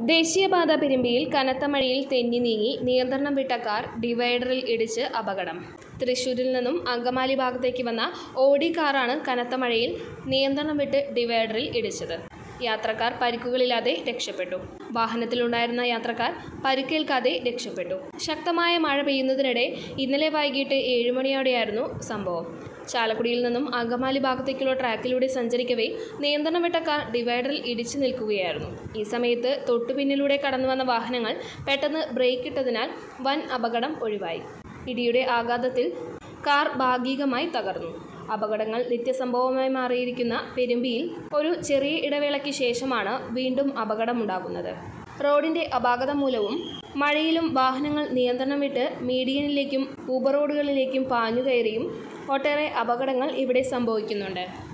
ദേശീയപാത പെരുമ്പിയിൽ കനത്ത മഴയിൽ തെന്നി നീങ്ങി നിയന്ത്രണം വിട്ട കാർ ഡിവൈഡറിൽ ഇടിച്ച് അപകടം തൃശൂരിൽ നിന്നും അങ്കമാലി ഭാഗത്തേക്ക് വന്ന ഓടി കാറാണ് കനത്ത മഴയിൽ നിയന്ത്രണം വിട്ട് ഡിവൈഡറിൽ ഇടിച്ചത് യാത്രക്കാർ പരിക്കുകളില്ലാതെ രക്ഷപ്പെട്ടു വാഹനത്തിലുണ്ടായിരുന്ന യാത്രക്കാർ പരിക്കേൽക്കാതെ രക്ഷപ്പെട്ടു ശക്തമായ മഴ പെയ്യുന്നതിനിടെ ഇന്നലെ വൈകിട്ട് ഏഴുമണിയോടെയായിരുന്നു സംഭവം ചാലക്കുടിയിൽ നിന്നും അങ്കമാലി ഭാഗത്തേക്കുള്ള ട്രാക്കിലൂടെ സഞ്ചരിക്കവേ നിയന്ത്രണം വിട്ട കാർ ഡിവൈഡറിൽ ഇടിച്ചു നിൽക്കുകയായിരുന്നു ഈ സമയത്ത് തൊട്ടുപിന്നിലൂടെ കടന്നു വന്ന വാഹനങ്ങൾ പെട്ടെന്ന് ബ്രേക്ക് ഇട്ടതിനാൽ വൻ അപകടം ഒഴിവായി ഇടിയുടെ ആഘാതത്തിൽ കാർ ഭാഗികമായി തകർന്നു അപകടങ്ങൾ നിത്യസംഭവമായി മാറിയിരിക്കുന്ന പെരുമ്പിയിൽ ഒരു ചെറിയ ഇടവേളയ്ക്ക് ശേഷമാണ് വീണ്ടും അപകടമുണ്ടാകുന്നത് റോഡിന്റെ അപാകത മൂലവും മഴയിലും വാഹനങ്ങൾ നിയന്ത്രണം വിട്ട് മീഡിയനിലേക്കും ഉപറോഡുകളിലേക്കും പാഞ്ഞുകയറിയും ഒട്ടേറെ അപകടങ്ങൾ ഇവിടെ സംഭവിക്കുന്നുണ്ട്